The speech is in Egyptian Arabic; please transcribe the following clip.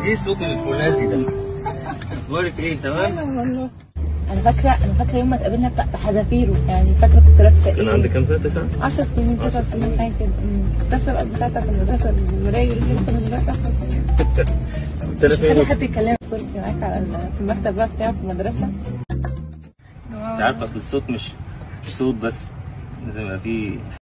ايه الصوت الفولاذي ده؟ اخبارك ايه تمام؟ والله انا فاكره انا فاكره يوم ما اتقابلنا بتاع بحذافيره يعني فاكره كنت لابسه كان عندك ايه كام سنه تسعه؟ 10 سنين 9 سنين حاجه كده أمم. كنت لابسه القلب بتاعتك في المدرسه المرايه اللي كنت في المدرسه كنت انا مش محتاجه فين؟ حد يكلمك صورتي معاك على ال- في المكتب بقى بتاعك في المدرسه انت عارف اصل الصوت مش مش صوت بس لازم يبقى فيه